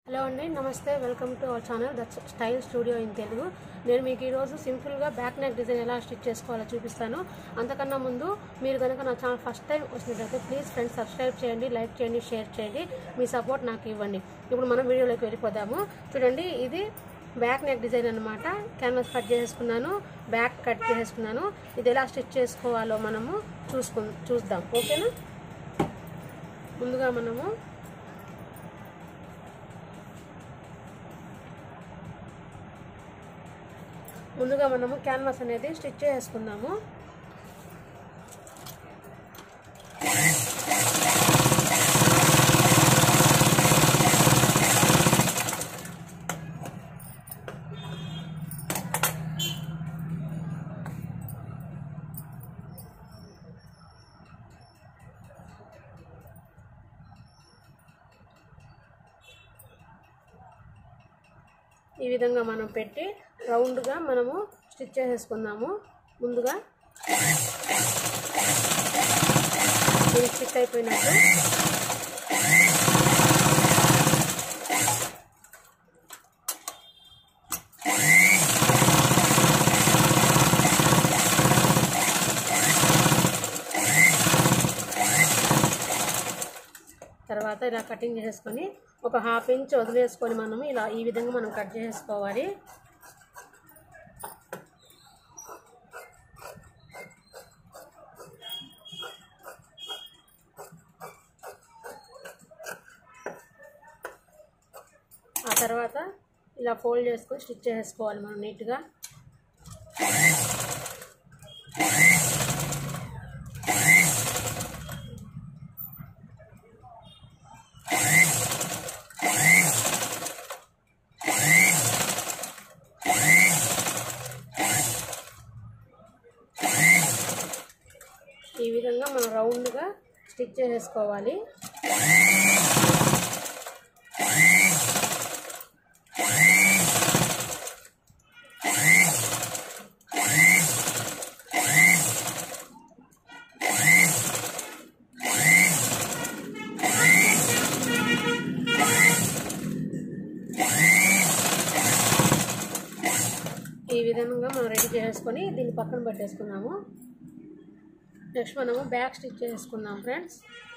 hello అండి నమస్తే welcome to our channel the style studio in Telugu నేను మీకు ఈరోజు సింపుల్గా బ్యాక్ నెక్ డిజైన్ ఎలా స్టిచ్ చేసుకోవాలో చూపిస్తాను అంతకన్నా ముందు మీరు కనుక నా ఛానల్ ఫస్ట్ టైం వచ్చినట్లయితే ప్లీజ్ ఫ్రెండ్స్ సబ్స్క్రైబ్ చేయండి లైక్ చేయండి షేర్ చేయండి మీ సపోర్ట్ నాకు ఇవ్వండి ఇప్పుడు మనం వీడియోలోకి వెళ్ళిపోదాము చూడండి ఇది బ్యాక్ నెక్ డిజైన్ అనమాట క్యాన్వాస్ కట్ చేసుకున్నాను బ్యాక్ కట్ చేసుకున్నాను ఇది ఎలా స్టిచ్ చేసుకోవాలో మనము చూసుకు చూద్దాం ఓకేనా ముందుగా మనము ముందుగా మనము క్యాన్వాస్ అనేది స్టిచ్ చేసుకుందాము ఈ విధంగా మనం పెట్టి రౌండ్గా మనము స్టిచ్ చేసేసుకుందాము ముందుగా ఇది స్టిచ్ అయిపోయినట్టు తర్వాత ఇలా కటింగ్ చేసేసుకొని ఒక హాఫ్ ఇంచ్ వదిలేసుకొని మనము ఇలా ఈ విధంగా మనం కట్ చేసుకోవాలి ఆ తర్వాత ఇలా ఫోల్డ్ చేసుకొని స్టిచ్ చేసుకోవాలి మనం నీట్గా ఈ విధంగా మనం రౌండ్గా స్టిచ్ చేసేసుకోవాలి ఈ విధంగా మనం రెడీ చేసుకొని దీన్ని పక్కన పెట్టేసుకున్నాము నెక్స్ట్ మనము బ్యాక్ స్టిచ్ చేసుకుందాం ఫ్రెండ్స్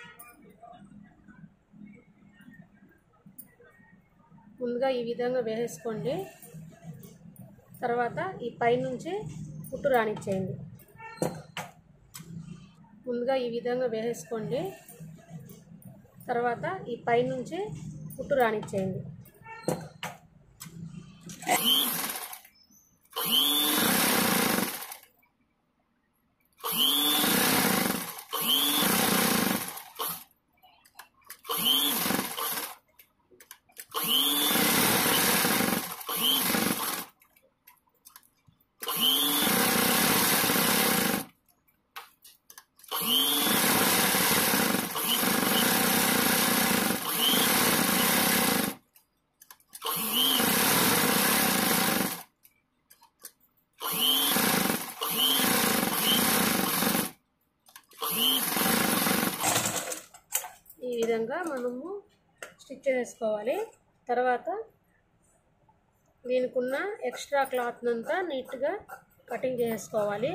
ముందుగా ఈ విధంగా వేసేసుకోండి తర్వాత ఈ పైనుంచి కుట్టు రానిచ్చేయండి ముందుగా ఈ విధంగా వేసేసుకోండి తర్వాత ఈ పైనుంచి కుట్టు రానిచ్చేయండి ఈ విధంగా మనము స్టిచ్ చేసుకోవాలి తర్వాత దీనికున్న ఎక్స్ట్రా క్లాత్ అంతా నీట్గా కటింగ్ చేసుకోవాలి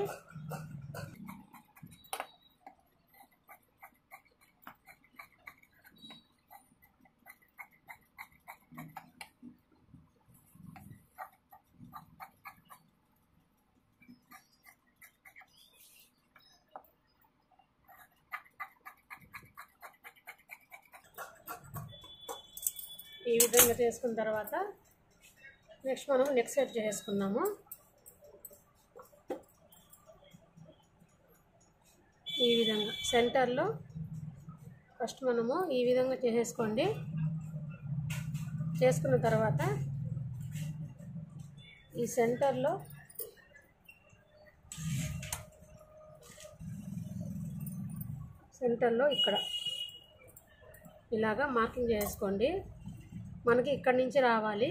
ఈ విధంగా చేసుకున్న తర్వాత నెక్స్ట్ మనం నెక్ సెట్ చేసుకుందాము ఈ విధంగా సెంటర్లో ఫస్ట్ మనము ఈ విధంగా చేసేసుకోండి చేసుకున్న తర్వాత ఈ సెంటర్లో సెంటర్లో ఇక్కడ ఇలాగా మార్కింగ్ చేసుకోండి మనకి ఇక్కడి నుంచి రావాలి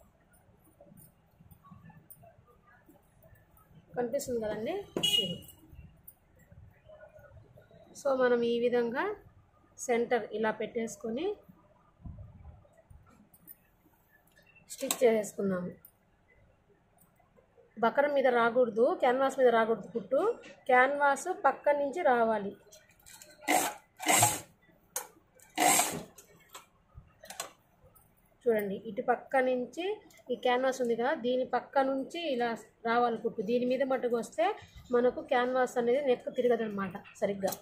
కనిపిస్తుంది కదండి ఇది సో మనం ఈ విధంగా సెంటర్ ఇలా పెట్టేసుకొని స్టిచ్ చేసేసుకున్నాము బకరం మీద రాకూడదు క్యాన్వాస్ మీద రాకూడదు కుట్టు క్యాన్వాస్ పక్క నుంచి రావాలి చూడండి ఇటు పక్క నుంచి ఈ క్యాన్వాస్ ఉంది కదా దీని పక్క నుంచి ఇలా రావాలి కుట్టు దీని మీద మట్టుకు వస్తే మనకు క్యాన్వాస్ అనేది నెక్ తిరగదనమాట సరిగ్గా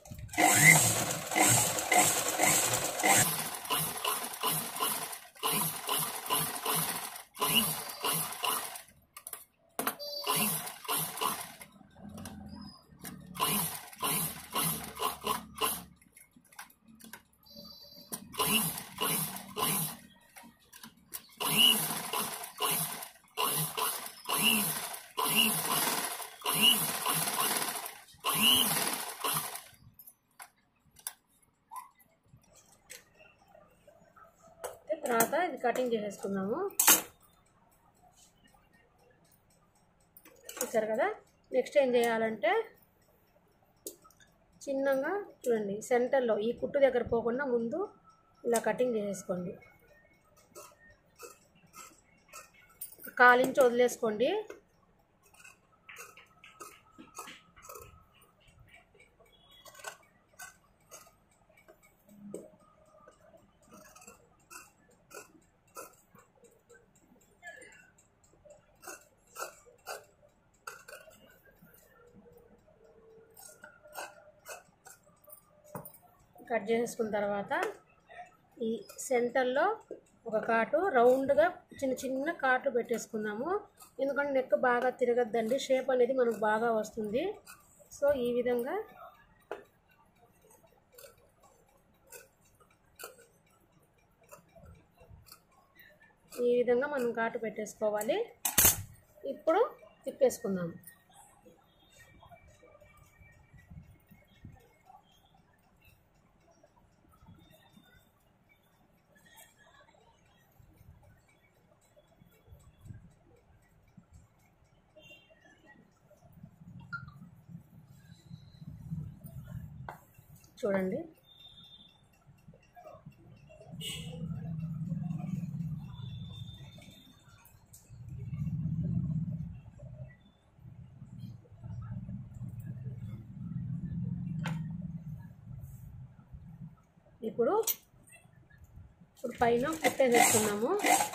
తర్వాత ఇది కటింగ్ చేసేసుకుందాము చూసారు కదా నెక్స్ట్ ఏం చేయాలంటే చిన్నగా చూడండి సెంటర్లో ఈ కుట్టు దగ్గర పోకుండా ముందు ఇలా కటింగ్ చేసేసుకోండి కాలించి వదిలేసుకోండి కట్ చేసేసుకున్న తర్వాత ఈ సెంటర్లో ఒక కాటు రౌండ్గా చిన్న చిన్న కాటు పెట్టేసుకుందాము ఎందుకంటే నెక్ బాగా తిరగద్దండి షేప్ అనేది మనకు బాగా వస్తుంది సో ఈ విధంగా ఈ విధంగా మనం కాటు పెట్టేసుకోవాలి ఇప్పుడు తిప్పేసుకుందాము చూడండి ఇప్పుడు ఇప్పుడు పైన కుట్టేసేస్తున్నాము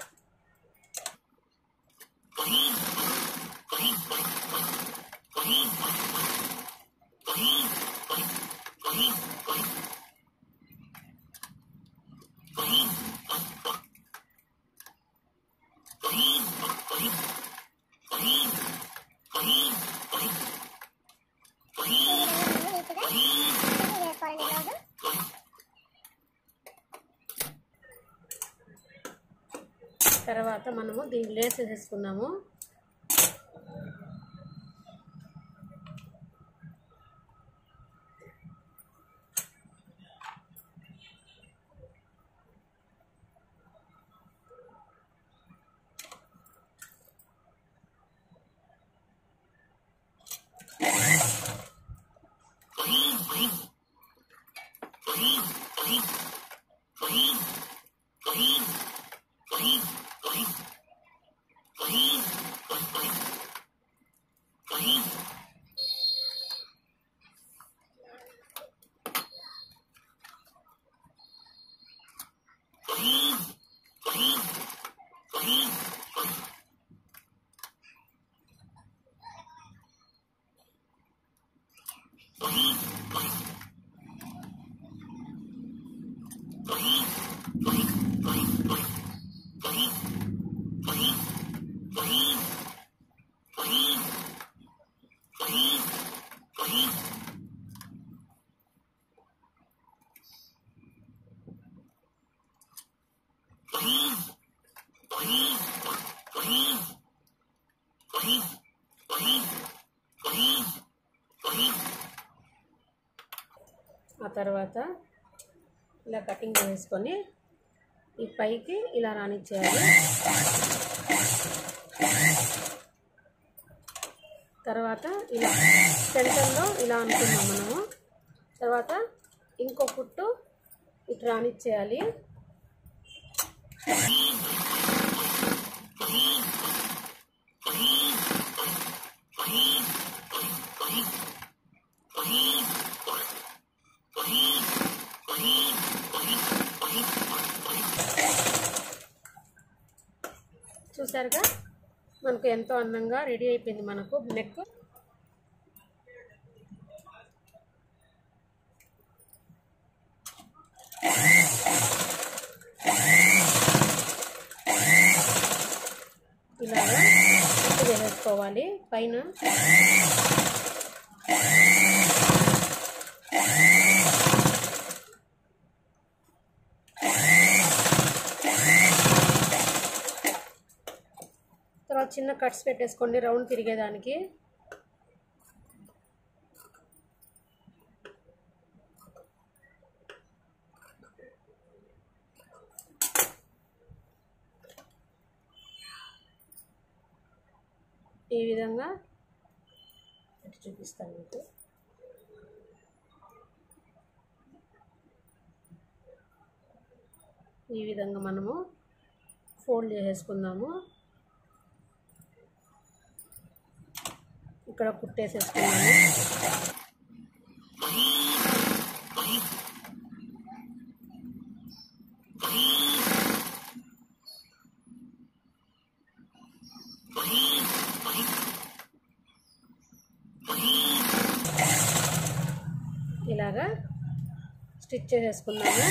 తర్వాత మనము దీన్ని లేస్ వేసేసుకున్నాము ఆ తర్వాత ఇలా కటింగ్ చేసుకొని ఈ పైకి ఇలా రానిచ్చేయాలి తర్వాత ఇలా సెంటర్లో ఇలా అనుకున్నాం మనము తర్వాత ఇంకో కుట్టు ఇటు రానిచ్చేయాలి చూసారుగా మనకు ఎంతో అందంగా రెడీ అయిపోయింది మనకు నెక్ ఇలాగా కుట్టు వేసేసుకోవాలి పైన తర్వాత చిన్న కట్స్ పెట్టేసుకోండి రౌండ్ తిరిగేదానికి ఈ విధంగా ఇటు చూపిస్తాను మీకు ఈ విధంగా మనము ఫోల్డ్ చేసేసుకుందాము ఇక్కడ కుట్టేసేసుకున్నాము ఇలాగా స్టిచ్ చేసేసుకున్నాము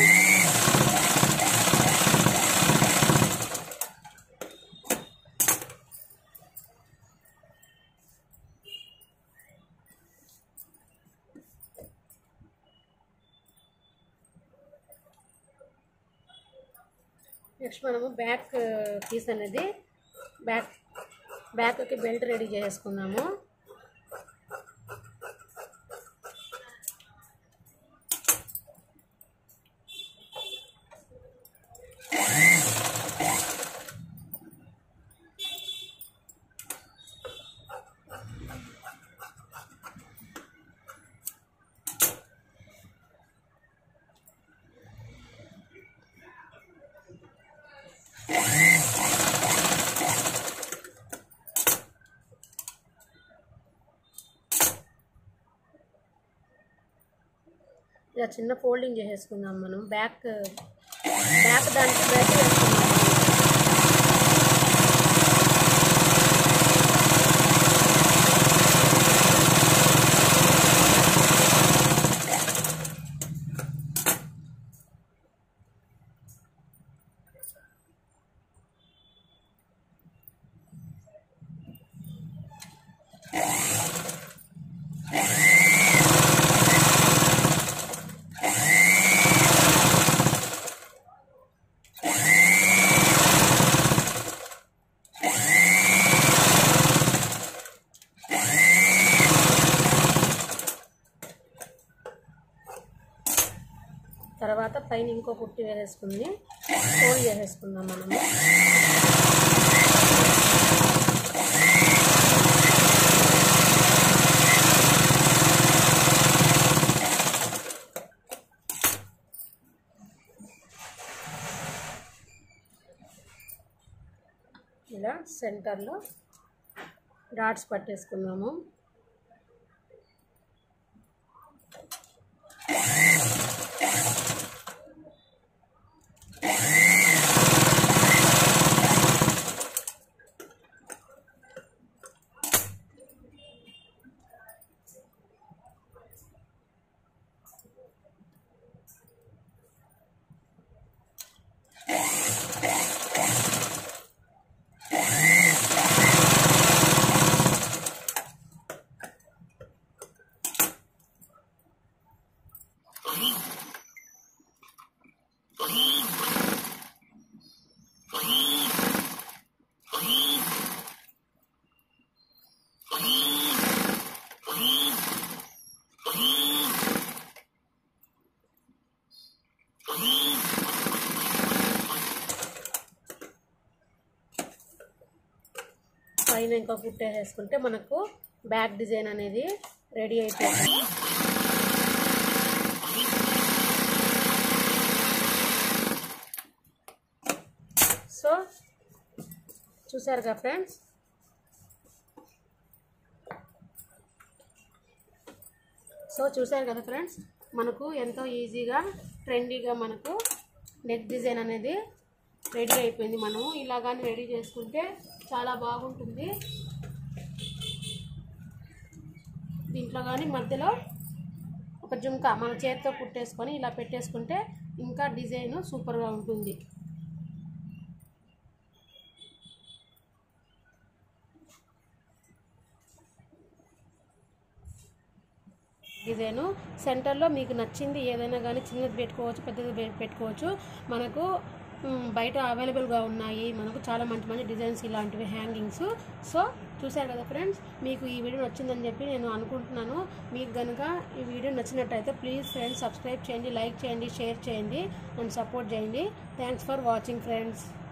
నెక్స్ట్ మనము బ్యాక్ పీస్ అనేది బ్యాక్ బ్యాక్కి బెల్ట్ రెడీ చేసుకుందాము ఇలా చిన్న ఫోల్డింగ్ చేసేసుకుందాం మనం బ్యాక్ బ్యాక్ దానికి బ్యాక్ వేసుకుందాం తర్వాత పైన ఇంకో కుట్టి వేసేసుకుని ఫోల్డ్ చేసేసుకుందాం మనము ఇలా సెంటర్లో డాట్స్ పట్టేసుకుందాము పైన ఇంకా కుట్టేసేసుకుంటే మనకు బ్యాక్ డిజైన్ అనేది రెడీ అయిపోయింది సో చూసారుగా ఫ్రెండ్స్ సో చూసారు కదా ఫ్రెండ్స్ మనకు ఎంతో ఈజీగా ట్రెండీగా మనకు నెక్ డిజైన్ అనేది రెడీ అయిపోయింది మనము ఇలా కానీ రెడీ చేసుకుంటే చాలా బాగుంటుంది దీంట్లో కానీ మధ్యలో ఒక జుంక మన చేతితో కుట్టేసుకొని ఇలా పెట్టేసుకుంటే ఇంకా డిజైన్ సూపర్గా ఉంటుంది డిజైను సెంటర్లో మీకు నచ్చింది ఏదైనా కానీ చిన్నది పెట్టుకోవచ్చు పెద్దది పె- పెట్టుకోవచ్చు మనకు మ్, బయట అవైలబుల్గా ఉన్నాయి మనకు చాలా మంచి మంచి డిజైన్స్ ఇలాంటివి హ్యాంగింగ్స్ సో చూశారు కదా ఫ్రెండ్స్ మీకు ఈ వీడియో నచ్చిందని చెప్పి నేను అనుకుంటున్నాను మీకు కనుక ఈ వీడియో నచ్చినట్టయితే ప్లీజ్ ఫ్రెండ్స్ సబ్స్క్రైబ్ చేయండి లైక్ చేయండి షేర్ చేయండి అండ్ సపోర్ట్ చేయండి థ్యాంక్స్ ఫర్ వాచింగ్ ఫ్రెండ్స్